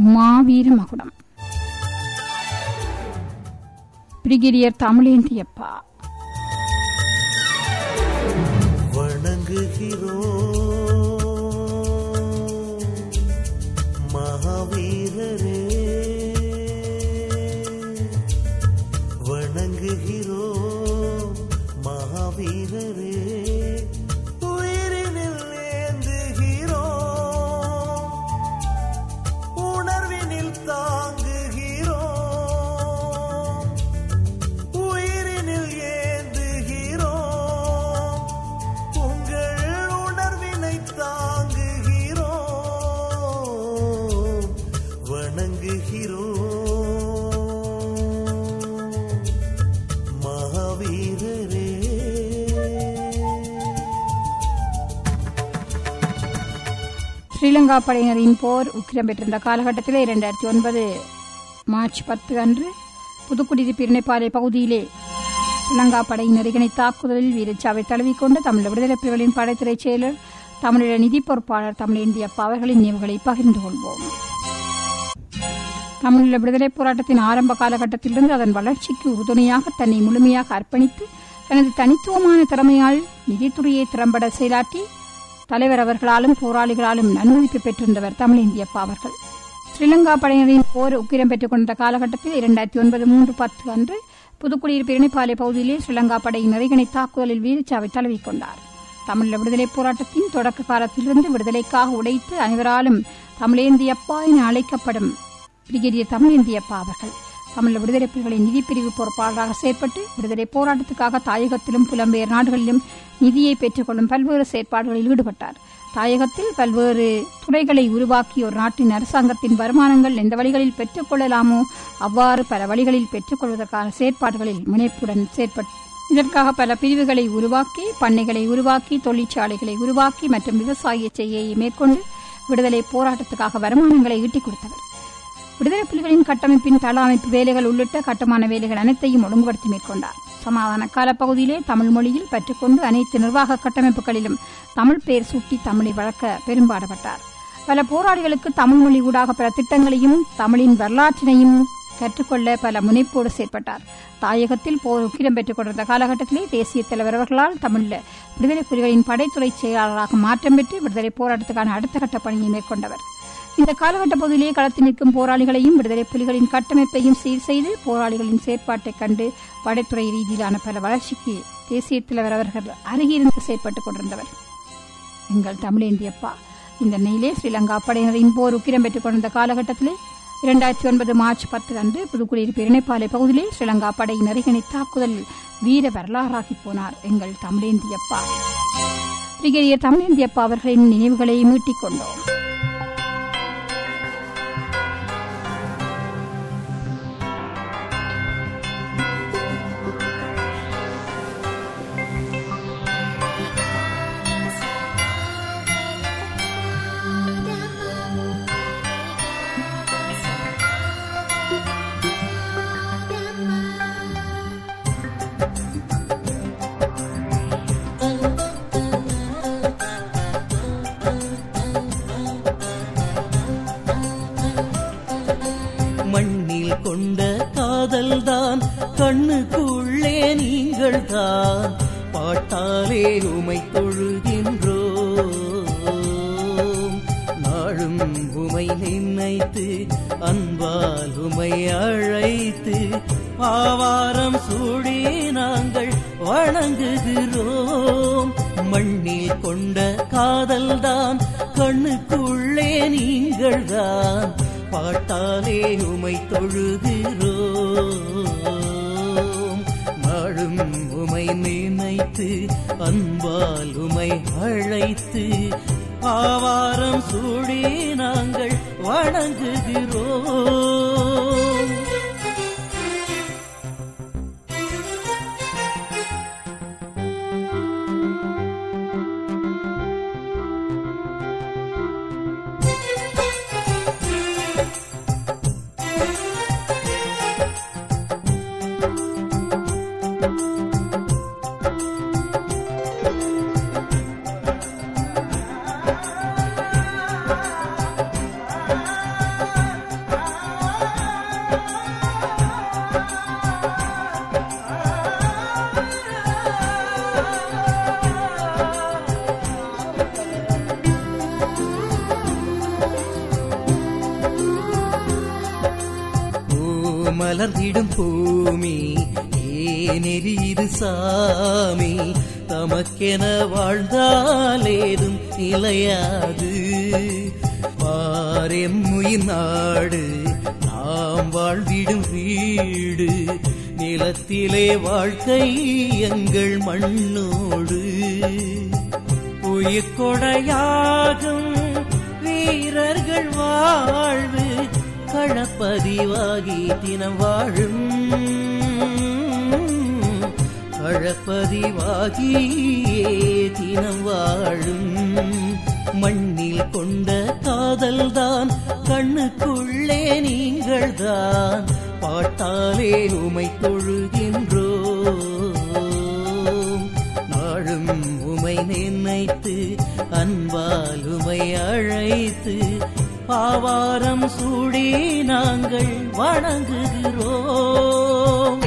மாவீர மகுடம் பிரிகேடியர் தமிழேந்தியப்பா வணங்குகிறோம் மகாவீரரே வணங்குகிறோம் மகாவீரரே உயிரினில் ஏந்துகிறோம் உணர்வினில் தாங்குகிறோம் உயிரினில் ஏந்துகிறோம் உங்கள் உணர்வினை தாங்குகிறோம் வணங்குகிறோம் மகாவீரரே ஸ்ரீலங்கா படையினரின் போர் உக்கிரம் பெற்றிருந்த காலகட்டத்தில் இரண்டாயிரத்தி ஒன்பது மார்ச் பத்து அன்று புதுக்குடியிருப்பு இணைப்பாறை பகுதியிலே ஸ்ரீலங்கா படையினர் இணை தாக்குதலில் வீரச்சாவை தழுவிக்கொண்ட தமிழ் விடுதலை புலிகளின் படைத்துறை செயலர் தமிழீழ நிதி பொறுப்பாளர் தமிழேந்தியப்பா அவர்களின் நினைவுகளை பகிர்ந்து கொள்வோம் தமிழீழ விடுதலை போராட்டத்தின் ஆரம்ப காலகட்டத்திலிருந்து அதன் வளர்ச்சிக்கு உறுதுணையாக தன்னை முழுமையாக அர்ப்பணித்து தனது தனித்துவமான திறமையால் நிதித்துறையை திறம்பட செயலாற்றி தலைவர் அவர்களாலும் போராளிகளாலும் நன்மதிப்பு பெற்றிருந்தவர் தமிழேந்தியப்பா அவர்கள் ஸ்ரீலங்கா படையினரின் போர் உக்கிரம் பெற்றுக் கொண்ட காலகட்டத்தில் இரண்டாயிரத்தி ஒன்பது மூன்று பத்து அன்று புதுக்குடியிருப்பு இணைப்பாலை பகுதியிலே ஸ்ரீலங்கா படையினர் இணை தாக்குதலில் வீரச்சாவை தழுவிக்கொண்டார் தமிழ் விடுதலை போராட்டத்தின் தொடக்க காலத்திலிருந்து விடுதலைக்காக உடைத்து அனைவராலும் தமிழேந்தியப்பா என அழைக்கப்படும் பிரிகேடியர் தமிழேந்தியப்பா அவர்கள் தமிழ் விடுதலை புலிகளின் நிதிப்பிரிவு பொறுப்பாளராக செயற்பட்டு விடுதலை போராட்டத்துக்காக தாயகத்திலும் புலம்பெயர் நாடுகளிலும் நிதியை பெற்றுக்கொள்ளும் பல்வேறு செயற்பாடுகளில் ஈடுபட்டார் தாயகத்தில் பல்வேறு துறைகளை உருவாக்கி ஒரு நாட்டின் அரசாங்கத்தின் வருமானங்கள் எந்த வழிகளில் பெற்றுக்கொள்ளலாமோ அவ்வாறு பல வழிகளில் பெற்றுக்கொள்வதற்கான செயற்பாடுகளில் முனைப்புடன் செயற்பட்டு இதற்காக பல பிரிவுகளை உருவாக்கி பண்ணைகளை உருவாக்கி தொழிற்சாலைகளை உருவாக்கி மற்றும் விவசாய செய்கையை மேற்கொண்டு விடுதலை போராட்டத்துக்காக வருமானங்களை ஈட்டிக் கொடுத்தவர் விடுதலை புலிகளின் கட்டமைப்பின் தள அமைப்பு வேலைகள் உள்ளிட்ட கட்டுமான வேலைகள் அனைத்தையும் ஒழுங்குபடுத்தி மேற்கொண்டார் சமாதான காலப்பகுதியிலே தமிழ் மொழியில் பெற்றுக்கொண்டு அனைத்து நிர்வாக கட்டமைப்புகளிலும் தமிழ் பெயர் சூட்டி தமிழை வளர்க்க பெரும்பாடுபட்டார் பல போராளிகளுக்கு தமிழ் மொழி ஊடாக பல திட்டங்களையும் தமிழின் வரலாற்றினையும் கற்றுக்கொள்ள பல முனைப்போடு செயற்பட்டார் தாயகத்தில் போர் உக்கிரம் பெற்றுக் கொண்டிருந்த காலகட்டத்திலே தேசிய தலைவர் அவர்களால் தமிழ்ல விடுதலை புலிகளின் படைத்துறை செயலாளராக மாற்றம் பெற்று விடுதலை போராட்டத்துக்கான அடுத்த கட்ட பணியை மேற்கொண்டவர் இந்த காலகட்ட பகுதியிலே களத்தில் நிற்கும் போராளிகளையும் விடுதலை புலிகளின் கட்டமைப்பையும் சீர் செய்து போராளிகளின் செயற்பாட்டைக் கண்டு படைத்துறை ரீதியிலான பல வளர்ச்சிக்கு தேசிய தலைவர் அவர்கள் அருகிருந்து செயற்பட்டுக் கொண்டிருந்தவர் எங்கள் தமிழேந்தியப்பா இந்த நிலையிலே ஸ்ரீலங்கா படையினரின் போர் உக்கிரம் பெற்றுக் கொண்டிருந்த காலகட்டத்திலே இரண்டாயிரத்தி ஒன்பது மார்ச் பத்து அன்று புதுக்குடியிருப்பு இணைப்பாலை பகுதியிலே ஸ்ரீலங்கா படையினர் இணை தாக்குதலில் வீர வரலாறாகி போனார் எங்கள் தமிழேந்தியப்பா பிரிகேடியர் தமிழேந்தியப்பா அவர்களின் நினைவுகளை மீட்டிக் கொண்டோம் மண்ணில் கொண்ட காதல்தான் கண்ணுக்குள்ளே நீங்கள் தான் பாட்டாலே உமை தொழுகின்றோம் நாளும் உமை நினைத்து அன்பால் உமை அழைத்து ஆவாரம் சூடி நாங்கள் வணங்குகிறோம் மண்ணில் கொண்ட காதல்தான் கண்ணுக்குள்ளே நீங்கள் தான் பாட்டாலே உமை தொழுகிறோம் நாளும் உமை நினைத்து அன்பால் உமை அழைத்து ஆவாரம் சூடி நாங்கள் வணங்குகிறோம் மலர்ந்திடும் பூமி ஏனெறிது சாமி தமக்கென வாழ்ந்தாலேதும் நிலையாது பாரெம்முயின் நாடு நாம் வாழ்ந்திடும் வீடு நிலத்திலே வாழ்க்கை எங்கள் மண்ணோடு உயிர்கொடையாகும் வீரர்கள் வாழ்வு களப்பதிவாகி தினம் வாழும் களப்பதிவாகியே தினம் வாழும் மண்ணில் கொண்ட காதல்தான் கண்ணுக்குள்ளே நீங்கள்தான் பாட்டாலே உமை தொழுகின்றோம் நாளும் உமை நினைத்து அன்பால் உமை அழைத்து பாவாரம் சூடி நாங்கள் வணங்குகிறோம்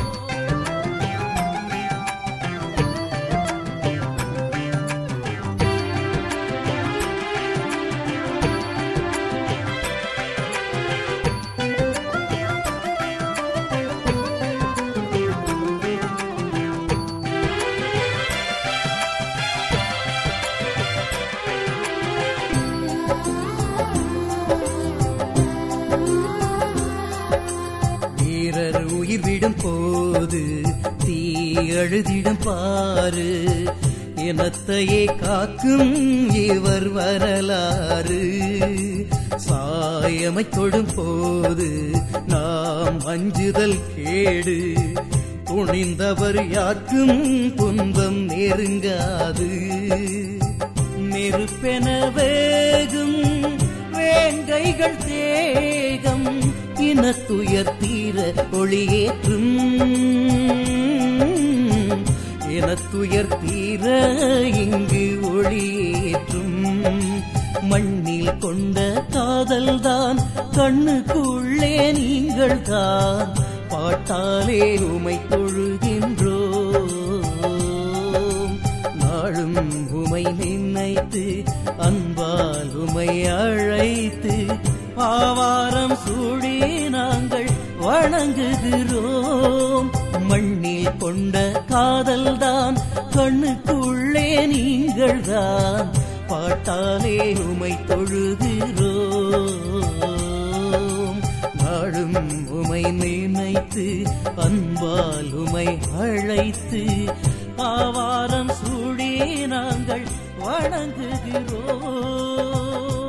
வீரர் உயிர் விடும் போது தீ அழுதிடும் பாரு இனத்தையே காக்கும் இவர் வரலாறு சாயமை தொடும் போது நாம் அஞ்சுதல் கேடு துணிந்தவர் யாருக்கும் துன்பம் நெருங்காது நெருப்பென வேகும் வேங்கைகள் தேகம் இனத்துயர் தீர ஒளியேற்றும் இனத்துயர் தீர இங்கு ஒளியேற்றும் மண்ணில் கொண்ட காதல்தான் கண்ணுக்குள்ளே நீங்கள் தான் பாட்டாலே உமை தொழுகின்றோம் நாளும் உமை நினைத்து அன்பால் உமை அழைத்து ஆவாரம் சூடி நாங்கள் வணங்குகிறோம் மண்ணில் கொண்ட காதல்தான் கண்ணுக்குள்ளே நீங்கள் தான் பாட்டாலே உமை தொழுகிறோம் நாளும் உமை நினைத்து அன்பால் உமை அழைத்து ஆவாரம் சூடி நாங்கள் வணங்குகிறோம்